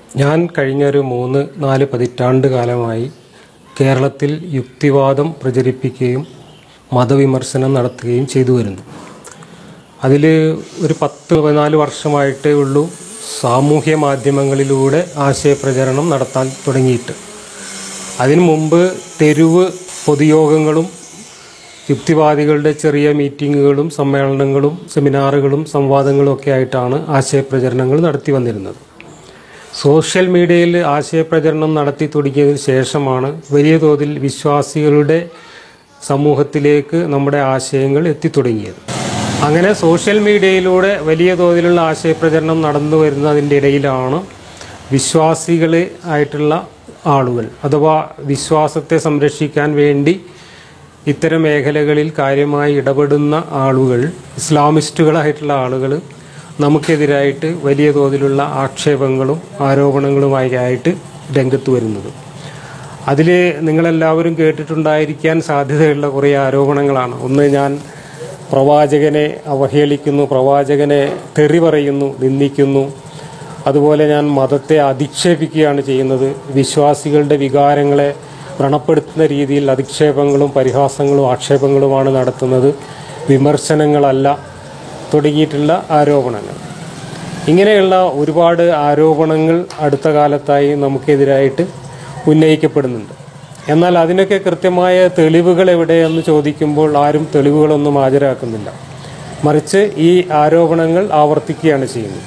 ഞാൻ കഴിഞ്ഞൊരു മൂന്ന് നാല് പതിറ്റാണ്ട് കാലമായി കേരളത്തിൽ യുക്തിവാദം പ്രചരിപ്പിക്കുകയും മതവിമർശനം നടത്തുകയും ചെയ്തു വരുന്നു അതിൽ ഒരു പത്ത് പതിനാല് വർഷമായിട്ടേ ഉള്ളൂ സാമൂഹ്യ മാധ്യമങ്ങളിലൂടെ ആശയപ്രചരണം നടത്താൻ തുടങ്ങിയിട്ട് അതിനു മുമ്പ് തെരുവ് പൊതുയോഗങ്ങളും യുക്തിവാദികളുടെ ചെറിയ മീറ്റിങ്ങുകളും സമ്മേളനങ്ങളും സെമിനാറുകളും സംവാദങ്ങളും ഒക്കെ ആയിട്ടാണ് ആശയപ്രചരണങ്ങൾ നടത്തി വന്നിരുന്നത് സോഷ്യൽ മീഡിയയിൽ ആശയപ്രചരണം നടത്തി തുടങ്ങിയതിന് ശേഷമാണ് വലിയ തോതിൽ വിശ്വാസികളുടെ സമൂഹത്തിലേക്ക് നമ്മുടെ ആശയങ്ങൾ എത്തിത്തുടങ്ങിയത് അങ്ങനെ സോഷ്യൽ മീഡിയയിലൂടെ വലിയ തോതിലുള്ള ആശയപ്രചരണം നടന്നു വരുന്നതിൻ്റെ ഇടയിലാണ് വിശ്വാസികളെ ആയിട്ടുള്ള ആളുകൾ അഥവാ വിശ്വാസത്തെ സംരക്ഷിക്കാൻ വേണ്ടി ഇത്തരം മേഖലകളിൽ കാര്യമായി ഇടപെടുന്ന ആളുകൾ ഇസ്ലാമിസ്റ്റുകളായിട്ടുള്ള ആളുകൾ നമുക്കെതിരായിട്ട് വലിയ തോതിലുള്ള ആക്ഷേപങ്ങളും ആരോപണങ്ങളുമായി ആയിട്ട് രംഗത്ത് വരുന്നത് അതിൽ നിങ്ങളെല്ലാവരും കേട്ടിട്ടുണ്ടായിരിക്കാൻ സാധ്യതയുള്ള കുറേ ആരോപണങ്ങളാണ് ഒന്ന് ഞാൻ പ്രവാചകനെ അവഹേളിക്കുന്നു പ്രവാചകനെ തെറി പറയുന്നു നിന്ദിക്കുന്നു അതുപോലെ ഞാൻ മതത്തെ അധിക്ഷേപിക്കുകയാണ് ചെയ്യുന്നത് വിശ്വാസികളുടെ വികാരങ്ങളെ വ്രണപ്പെടുത്തുന്ന രീതിയിൽ അധിക്ഷേപങ്ങളും പരിഹാസങ്ങളും ആക്ഷേപങ്ങളുമാണ് നടത്തുന്നത് വിമർശനങ്ങളല്ല തുടങ്ങിയിട്ടുള്ള ആരോപണങ്ങൾ ഇങ്ങനെയുള്ള ഒരുപാട് ആരോപണങ്ങൾ അടുത്ത കാലത്തായി നമുക്കെതിരായിട്ട് ഉന്നയിക്കപ്പെടുന്നുണ്ട് എന്നാൽ അതിനൊക്കെ കൃത്യമായ തെളിവുകൾ എവിടെയെന്ന് ചോദിക്കുമ്പോൾ ആരും തെളിവുകളൊന്നും ഹാജരാക്കുന്നില്ല മറിച്ച് ഈ ആരോപണങ്ങൾ ആവർത്തിക്കുകയാണ് ചെയ്യുന്നത്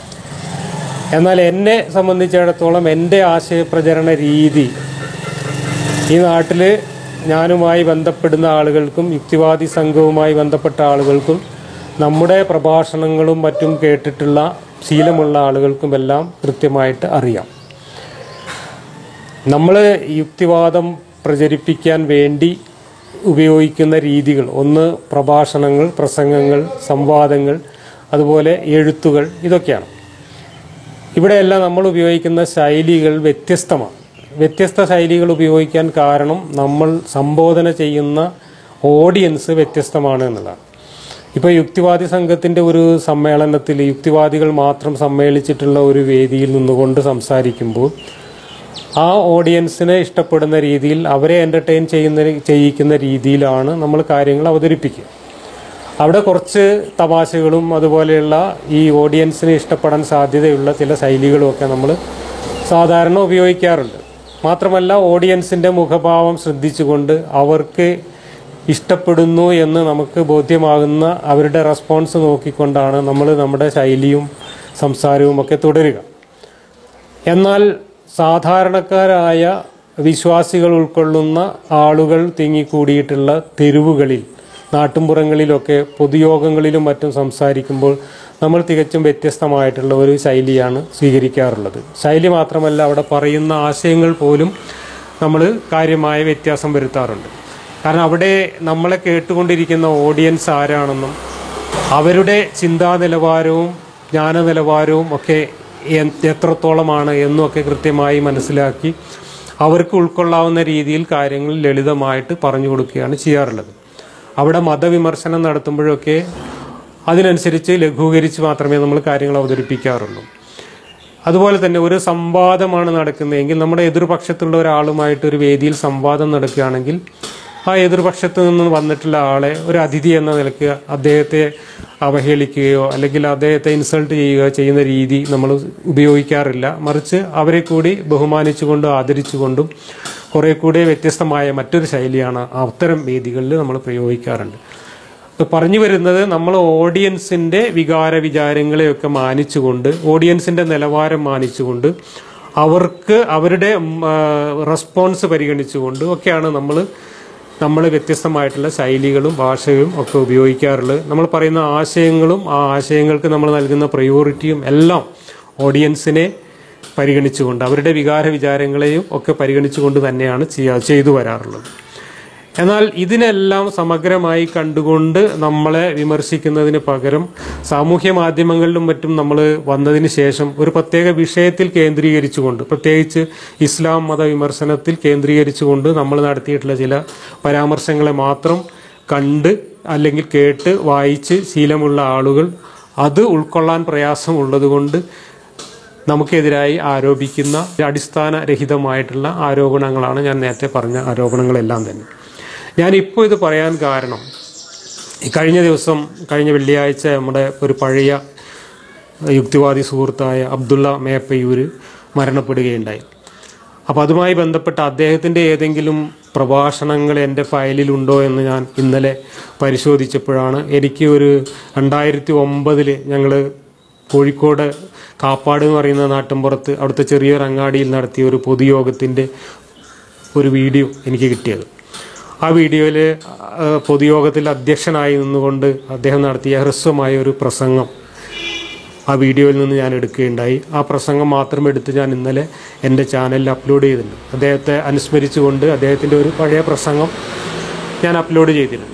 എന്നാൽ എന്നെ സംബന്ധിച്ചിടത്തോളം എൻ്റെ ആശയപ്രചരണ രീതി ഈ നാട്ടിൽ ഞാനുമായി ബന്ധപ്പെടുന്ന ആളുകൾക്കും യുക്തിവാദി സംഘവുമായി ബന്ധപ്പെട്ട ആളുകൾക്കും നമ്മുടെ പ്രഭാഷണങ്ങളും മറ്റും കേട്ടിട്ടുള്ള ശീലമുള്ള ആളുകൾക്കും എല്ലാം കൃത്യമായിട്ട് അറിയാം നമ്മൾ യുക്തിവാദം പ്രചരിപ്പിക്കാൻ വേണ്ടി ഉപയോഗിക്കുന്ന രീതികൾ ഒന്ന് പ്രഭാഷണങ്ങൾ പ്രസംഗങ്ങൾ സംവാദങ്ങൾ അതുപോലെ എഴുത്തുകൾ ഇതൊക്കെയാണ് ഇവിടെയെല്ലാം നമ്മൾ ഉപയോഗിക്കുന്ന ശൈലികൾ വ്യത്യസ്തമാണ് വ്യത്യസ്ത ശൈലികൾ ഉപയോഗിക്കാൻ കാരണം നമ്മൾ സംബോധന ചെയ്യുന്ന ഓഡിയൻസ് വ്യത്യസ്തമാണ് എന്നുള്ളതാണ് ഇപ്പോൾ യുക്തിവാദി സംഘത്തിൻ്റെ ഒരു സമ്മേളനത്തിൽ യുക്തിവാദികൾ മാത്രം സമ്മേളിച്ചിട്ടുള്ള ഒരു വേദിയിൽ നിന്നുകൊണ്ട് സംസാരിക്കുമ്പോൾ ആ ഓഡിയൻസിനെ ഇഷ്ടപ്പെടുന്ന രീതിയിൽ അവരെ എൻ്റർടൈൻ ചെയ്യുന്ന ചെയ്യിക്കുന്ന രീതിയിലാണ് നമ്മൾ കാര്യങ്ങൾ അവതരിപ്പിക്കുക അവിടെ കുറച്ച് തമാശകളും അതുപോലെയുള്ള ഈ ഓഡിയൻസിന് ഇഷ്ടപ്പെടാൻ സാധ്യതയുള്ള ചില ശൈലികളുമൊക്കെ നമ്മൾ സാധാരണ ഉപയോഗിക്കാറുണ്ട് മാത്രമല്ല ഓഡിയൻസിൻ്റെ മുഖഭാവം ശ്രദ്ധിച്ചുകൊണ്ട് അവർക്ക് ഇഷ്ടപ്പെടുന്നു എന്ന് നമുക്ക് ബോധ്യമാകുന്ന അവരുടെ റെസ്പോൺസ് നോക്കിക്കൊണ്ടാണ് നമ്മൾ നമ്മുടെ ശൈലിയും സംസാരവും ഒക്കെ തുടരുക എന്നാൽ സാധാരണക്കാരായ വിശ്വാസികൾ ഉൾക്കൊള്ളുന്ന ആളുകൾ തിങ്ങിക്കൂടിയിട്ടുള്ള തെരുവുകളിൽ നാട്ടുംപുറങ്ങളിലൊക്കെ പൊതുയോഗങ്ങളിലും മറ്റും സംസാരിക്കുമ്പോൾ നമ്മൾ തികച്ചും വ്യത്യസ്തമായിട്ടുള്ള ഒരു ശൈലിയാണ് സ്വീകരിക്കാറുള്ളത് ശൈലി മാത്രമല്ല അവിടെ പറയുന്ന ആശയങ്ങൾ പോലും നമ്മൾ കാര്യമായ വ്യത്യാസം വരുത്താറുണ്ട് കാരണം അവിടെ നമ്മളെ കേട്ടുകൊണ്ടിരിക്കുന്ന ഓഡിയൻസ് ആരാണെന്നും അവരുടെ ചിന്താ നിലവാരവും ജ്ഞാന നിലവാരവും ഒക്കെ എ- എത്രത്തോളമാണ് എന്നുമൊക്കെ കൃത്യമായി മനസ്സിലാക്കി അവർക്ക് ഉൾക്കൊള്ളാവുന്ന രീതിയിൽ കാര്യങ്ങൾ ലളിതമായിട്ട് പറഞ്ഞു കൊടുക്കുകയാണ് ചെയ്യാറുള്ളത് അവിടെ മതവിമർശനം നടത്തുമ്പോഴൊക്കെ അതിനനുസരിച്ച് ലഘൂകരിച്ച് മാത്രമേ നമ്മൾ കാര്യങ്ങൾ അവതരിപ്പിക്കാറുള്ളൂ അതുപോലെ തന്നെ ഒരു സംവാദമാണ് നടക്കുന്നതെങ്കിൽ നമ്മുടെ എതിർപക്ഷത്തുള്ള ഒരാളുമായിട്ട് ഒരു വേദിയിൽ സംവാദം നടക്കുകയാണെങ്കിൽ ആ എതിർപക്ഷത്ത് നിന്ന് വന്നിട്ടുള്ള ആളെ ഒരു അതിഥി എന്ന നിലയ്ക്ക് അദ്ദേഹത്തെ അവഹേളിക്കുകയോ അല്ലെങ്കിൽ അദ്ദേഹത്തെ ഇൻസൾട്ട് ചെയ്യുകയോ ചെയ്യുന്ന രീതി നമ്മൾ ഉപയോഗിക്കാറില്ല മറിച്ച് അവരെ കൂടി ബഹുമാനിച്ചുകൊണ്ടും ആദരിച്ചുകൊണ്ടും കുറെ കൂടി വ്യത്യസ്തമായ മറ്റൊരു ശൈലിയാണ് അത്തരം വേദികളിൽ നമ്മൾ പ്രയോഗിക്കാറുണ്ട് ഇപ്പൊ പറഞ്ഞു വരുന്നത് നമ്മൾ ഓഡിയൻസിന്റെ വികാര വിചാരങ്ങളെയൊക്കെ മാനിച്ചുകൊണ്ട് ഓഡിയൻസിന്റെ നിലവാരം മാനിച്ചുകൊണ്ട് അവർക്ക് അവരുടെ റെസ്പോൺസ് പരിഗണിച്ചുകൊണ്ട് ഒക്കെയാണ് നമ്മൾ നമ്മൾ വ്യത്യസ്തമായിട്ടുള്ള ശൈലികളും ഭാഷയും ഒക്കെ ഉപയോഗിക്കാറുള്ളത് നമ്മൾ പറയുന്ന ആശയങ്ങളും ആ ആശയങ്ങൾക്ക് നമ്മൾ നൽകുന്ന പ്രയോറിറ്റിയും എല്ലാം ഓഡിയൻസിനെ പരിഗണിച്ചുകൊണ്ട് അവരുടെ വികാര വിചാരങ്ങളെയും ഒക്കെ പരിഗണിച്ചുകൊണ്ട് തന്നെയാണ് ചെയ്യാ ചെയ്തു വരാറുള്ളത് എന്നാൽ ഇതിനെല്ലാം സമഗ്രമായി കണ്ടുകൊണ്ട് നമ്മളെ വിമർശിക്കുന്നതിന് പകരം സാമൂഹ്യ മാധ്യമങ്ങളിലും മറ്റും നമ്മൾ വന്നതിന് ശേഷം ഒരു പ്രത്യേക വിഷയത്തിൽ കേന്ദ്രീകരിച്ചുകൊണ്ട് പ്രത്യേകിച്ച് ഇസ്ലാം മത വിമർശനത്തിൽ കേന്ദ്രീകരിച്ചുകൊണ്ട് നമ്മൾ നടത്തിയിട്ടുള്ള ചില പരാമർശങ്ങളെ മാത്രം കണ്ട് അല്ലെങ്കിൽ കേട്ട് വായിച്ച് ശീലമുള്ള ആളുകൾ അത് ഉൾക്കൊള്ളാൻ പ്രയാസമുള്ളതുകൊണ്ട് നമുക്കെതിരായി ആരോപിക്കുന്ന അടിസ്ഥാനരഹിതമായിട്ടുള്ള ആരോപണങ്ങളാണ് ഞാൻ നേരത്തെ പറഞ്ഞ ആരോപണങ്ങളെല്ലാം തന്നെ ഞാനിപ്പോൾ ഇത് പറയാൻ കാരണം ഈ കഴിഞ്ഞ ദിവസം കഴിഞ്ഞ വെള്ളിയാഴ്ച നമ്മുടെ ഒരു പഴയ യുക്തിവാദി സുഹൃത്തായ അബ്ദുള്ള മേപ്പയൂര് മരണപ്പെടുകയുണ്ടായി അപ്പോൾ അതുമായി ബന്ധപ്പെട്ട അദ്ദേഹത്തിൻ്റെ ഏതെങ്കിലും പ്രഭാഷണങ്ങൾ എൻ്റെ ഫയലിലുണ്ടോ എന്ന് ഞാൻ ഇന്നലെ പരിശോധിച്ചപ്പോഴാണ് എനിക്ക് ഒരു രണ്ടായിരത്തി ഒമ്പതിൽ ഞങ്ങൾ കോഴിക്കോട് കാപ്പാട് എന്ന് പറയുന്ന നാട്ടിൻപുറത്ത് അവിടുത്തെ ചെറിയൊരു അങ്ങാടിയിൽ നടത്തിയ ഒരു പൊതുയോഗത്തിൻ്റെ ഒരു വീഡിയോ എനിക്ക് കിട്ടിയത് ആ വീഡിയോയിൽ പൊതുയോഗത്തിൽ അധ്യക്ഷനായി നിന്നുകൊണ്ട് അദ്ദേഹം നടത്തിയ ഹ്രസ്വമായ ഒരു പ്രസംഗം ആ വീഡിയോയിൽ നിന്ന് ഞാൻ എടുക്കുകയുണ്ടായി ആ പ്രസംഗം മാത്രം എടുത്ത് ഞാൻ ഇന്നലെ എൻ്റെ ചാനലിൽ അപ്ലോഡ് ചെയ്തിട്ടുണ്ട് അദ്ദേഹത്തെ അനുസ്മരിച്ചുകൊണ്ട് അദ്ദേഹത്തിൻ്റെ ഒരു പഴയ പ്രസംഗം ഞാൻ അപ്ലോഡ് ചെയ്തിരുന്നു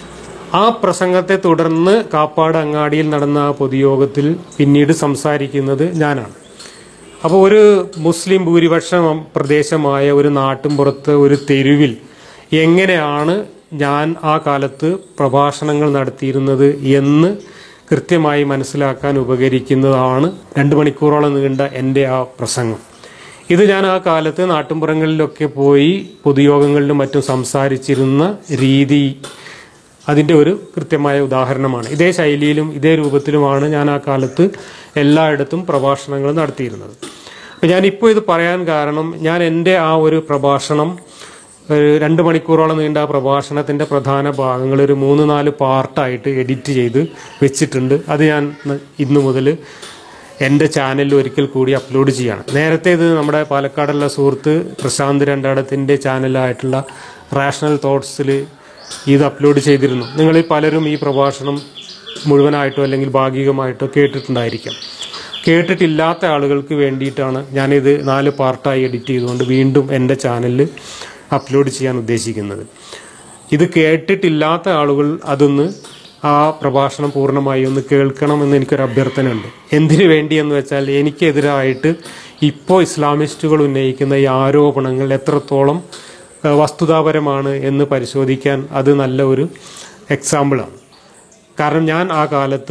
ആ പ്രസംഗത്തെ തുടർന്ന് കാപ്പാട് അങ്ങാടിയിൽ നടന്ന ആ പൊതുയോഗത്തിൽ പിന്നീട് സംസാരിക്കുന്നത് ഞാനാണ് അപ്പോൾ ഒരു മുസ്ലിം ഭൂരിപക്ഷം പ്രദേശമായ ഒരു നാട്ടിൻപുറത്ത് ഒരു തെരുവിൽ എങ്ങനെയാണ് ഞാൻ ആ കാലത്ത് പ്രഭാഷണങ്ങൾ നടത്തിയിരുന്നത് എന്ന് കൃത്യമായി മനസ്സിലാക്കാൻ ഉപകരിക്കുന്നതാണ് രണ്ട് മണിക്കൂറോളം നീണ്ട എൻ്റെ ആ പ്രസംഗം ഇത് ഞാൻ ആ കാലത്ത് നാട്ടിൻപുറങ്ങളിലൊക്കെ പോയി പൊതുയോഗങ്ങളിലും മറ്റും സംസാരിച്ചിരുന്ന രീതി അതിൻ്റെ ഒരു കൃത്യമായ ഉദാഹരണമാണ് ഇതേ ശൈലിയിലും ഇതേ രൂപത്തിലുമാണ് ഞാൻ ആ കാലത്ത് എല്ലായിടത്തും പ്രഭാഷണങ്ങൾ നടത്തിയിരുന്നത് അപ്പം ഞാനിപ്പോൾ ഇത് പറയാൻ കാരണം ഞാൻ എൻ്റെ ആ ഒരു പ്രഭാഷണം ഒരു രണ്ട് മണിക്കൂറോളം നീണ്ട ആ പ്രഭാഷണത്തിൻ്റെ പ്രധാന ഭാഗങ്ങൾ ഒരു മൂന്ന് നാല് പാർട്ടായിട്ട് എഡിറ്റ് ചെയ്ത് വെച്ചിട്ടുണ്ട് അത് ഞാൻ ഇന്നു മുതൽ എൻ്റെ ചാനലിൽ ഒരിക്കൽ കൂടി അപ്ലോഡ് ചെയ്യാണ് നേരത്തെ ഇത് നമ്മുടെ പാലക്കാടുള്ള സുഹൃത്ത് പ്രശാന്ത് രണ്ടാടത്തിൻ്റെ ചാനലായിട്ടുള്ള റാഷണൽ തോട്ട്സിൽ ഇത് അപ്ലോഡ് ചെയ്തിരുന്നു നിങ്ങളിൽ പലരും ഈ പ്രഭാഷണം മുഴുവനായിട്ടോ അല്ലെങ്കിൽ ഭാഗികമായിട്ടോ കേട്ടിട്ടുണ്ടായിരിക്കാം കേട്ടിട്ടില്ലാത്ത ആളുകൾക്ക് വേണ്ടിയിട്ടാണ് ഞാനിത് നാല് പാർട്ടായി എഡിറ്റ് ചെയ്തുകൊണ്ട് വീണ്ടും എൻ്റെ ചാനലിൽ അപ്ലോഡ് ചെയ്യാൻ ഉദ്ദേശിക്കുന്നത് ഇത് കേട്ടിട്ടില്ലാത്ത ആളുകൾ അതൊന്ന് ആ പ്രഭാഷണം പൂർണ്ണമായി ഒന്ന് കേൾക്കണമെന്ന് എനിക്കൊരു അഭ്യർത്ഥനയുണ്ട് എന്തിനു വേണ്ടി എന്ന് വെച്ചാൽ എനിക്കെതിരായിട്ട് ഇപ്പോൾ ഇസ്ലാമിസ്റ്റുകൾ ഉന്നയിക്കുന്ന ഈ ആരോപണങ്ങൾ എത്രത്തോളം ഏഹ്, വസ്തുതാപരമാണ് എന്ന് പരിശോധിക്കാൻ അത് നല്ല ഒരു എക്സാമ്പിളാണ് കാരണം ഞാൻ ആ കാലത്ത്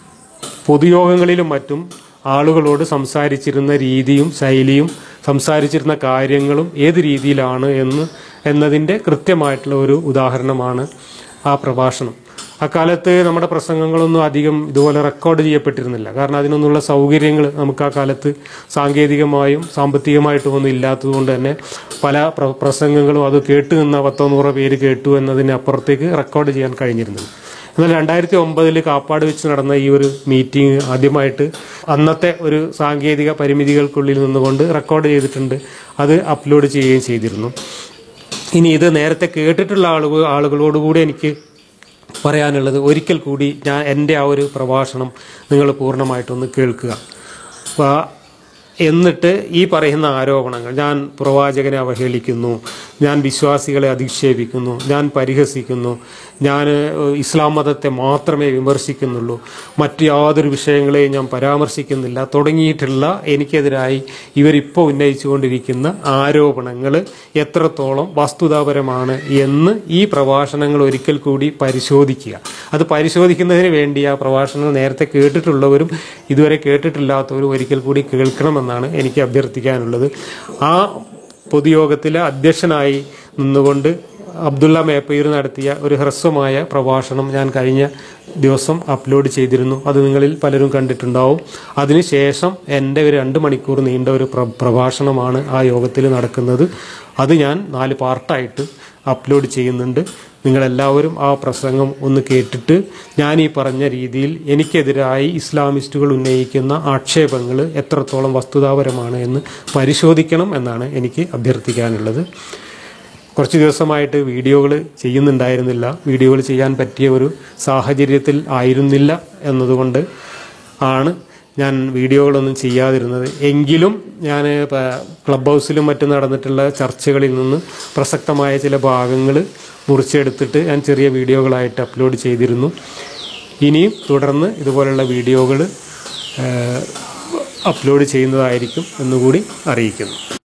പൊതുയോഗങ്ങളിലും മറ്റും ആളുകളോട് സംസാരിച്ചിരുന്ന രീതിയും ശൈലിയും സംസാരിച്ചിരുന്ന കാര്യങ്ങളും ഏത് രീതിയിലാണ് എന്ന് എന്നതിൻ്റെ കൃത്യമായിട്ടുള്ള ഒരു ഉദാഹരണമാണ് ആ പ്രഭാഷണം അക്കാലത്ത് നമ്മുടെ പ്രസംഗങ്ങളൊന്നും അധികം ഇതുപോലെ റെക്കോർഡ് ചെയ്യപ്പെട്ടിരുന്നില്ല കാരണം അതിനൊന്നുള്ള സൗകര്യങ്ങൾ നമുക്ക് ആ കാലത്ത് സാങ്കേതികമായും സാമ്പത്തികമായിട്ടും ഒന്നും ഇല്ലാത്തതുകൊണ്ട് തന്നെ പല പ്ര- പ്രസംഗങ്ങളും അത് കേട്ട് നിന്ന പത്തോ നൂറോ പേര് കേട്ടു എന്നതിന് അപ്പുറത്തേക്ക് റെക്കോർഡ് ചെയ്യാൻ കഴിഞ്ഞിരുന്നില്ല എന്നാൽ രണ്ടായിരത്തി ഒമ്പതിൽ കാപ്പാട് വെച്ച് നടന്ന ഈ ഒരു മീറ്റിംഗ് ആദ്യമായിട്ട് അന്നത്തെ ഒരു സാങ്കേതിക പരിമിതികൾക്കുള്ളിൽ നിന്നുകൊണ്ട് റെക്കോർഡ് ചെയ്തിട്ടുണ്ട് അത് അപ്ലോഡ് ചെയ്യുകയും ചെയ്തിരുന്നു ഇനി ഇത് നേരത്തെ കേട്ടിട്ടുള്ള ആളുകൾ ആളുകളോട് കൂടി എനിക്ക് പറയാനുള്ളത് ഒരിക്കൽ കൂടി ഞാൻ എൻ്റെ ആ ഒരു പ്രഭാഷണം നിങ്ങൾ പൂർണ്ണമായിട്ടൊന്ന് കേൾക്കുക അപ്പോൾ എന്നിട്ട് ഈ പറയുന്ന ആരോപണങ്ങൾ ഞാൻ പ്രവാചകനെ അവഹേളിക്കുന്നു ഞാൻ വിശ്വാസികളെ അധിക്ഷേപിക്കുന്നു ഞാൻ പരിഹസിക്കുന്നു ഞാൻ ഏഹ്, ഇസ്ലാം മതത്തെ മാത്രമേ വിമർശിക്കുന്നുള്ളൂ മറ്റു യാതൊരു വിഷയങ്ങളെയും ഞാൻ പരാമർശിക്കുന്നില്ല തുടങ്ങിയിട്ടുള്ള എനിക്കെതിരായി ഇവരിപ്പോൾ ഉന്നയിച്ചുകൊണ്ടിരിക്കുന്ന ആരോപണങ്ങൾ എത്രത്തോളം വസ്തുതാപരമാണ് എന്ന് ഈ പ്രഭാഷണങ്ങൾ ഒരിക്കൽ കൂടി പരിശോധിക്കുക അത് പരിശോധിക്കുന്നതിന് വേണ്ടി ആ പ്രഭാഷണങ്ങൾ നേരത്തെ കേട്ടിട്ടുള്ളവരും ഇതുവരെ കേട്ടിട്ടില്ലാത്തവരും ഒരിക്കൽ കൂടി കേൾക്കണമെന്നാണ് എനിക്ക് അഭ്യർത്ഥിക്കാനുള്ളത് ആ പൊതുയോഗത്തിൽ അധ്യക്ഷനായി നിന്നുകൊണ്ട് അബ്ദുള്ള മേപ്പയൂർ നടത്തിയ ഒരു ഹ്രസ്വമായ പ്രഭാഷണം ഞാൻ കഴിഞ്ഞ ദിവസം അപ്ലോഡ് ചെയ്തിരുന്നു അത് നിങ്ങളിൽ പലരും കണ്ടിട്ടുണ്ടാവും അതിനുശേഷം എൻ്റെ ഒരു രണ്ട് മണിക്കൂർ നീണ്ട ഒരു പ്ര പ്രഭാഷണമാണ് ആ യോഗത്തിൽ നടക്കുന്നത് അത് ഞാൻ നാല് പാർട്ടായിട്ട് അപ്ലോഡ് ചെയ്യുന്നുണ്ട് നിങ്ങളെല്ലാവരും ആ പ്രസംഗം ഒന്ന് കേട്ടിട്ട് ഞാൻ ഈ പറഞ്ഞ രീതിയിൽ എനിക്കെതിരായി ഇസ്ലാമിസ്റ്റുകൾ ഉന്നയിക്കുന്ന ആക്ഷേപങ്ങൾ എത്രത്തോളം വസ്തുതാപരമാണ് എന്ന് പരിശോധിക്കണം എന്നാണ് എനിക്ക് അഭ്യർത്ഥിക്കാനുള്ളത് കുറച്ച് ദിവസമായിട്ട് വീഡിയോകൾ ചെയ്യുന്നുണ്ടായിരുന്നില്ല വീഡിയോകൾ ചെയ്യാൻ പറ്റിയ ഒരു സാഹചര്യത്തിൽ ആയിരുന്നില്ല എന്നതുകൊണ്ട് ആണ് ഞാൻ വീഡിയോകളൊന്നും ചെയ്യാതിരുന്നത് എങ്കിലും ഞാൻ ക്ലബ് ഹൗസിലും മറ്റും നടന്നിട്ടുള്ള ചർച്ചകളിൽ നിന്ന് പ്രസക്തമായ ചില ഭാഗങ്ങൾ മുറിച്ചെടുത്തിട്ട് ഞാൻ ചെറിയ വീഡിയോകളായിട്ട് അപ്ലോഡ് ചെയ്തിരുന്നു ഇനിയും തുടർന്ന് ഇതുപോലുള്ള വീഡിയോകൾ അപ്ലോഡ് ചെയ്യുന്നതായിരിക്കും എന്നുകൂടി അറിയിക്കുന്നു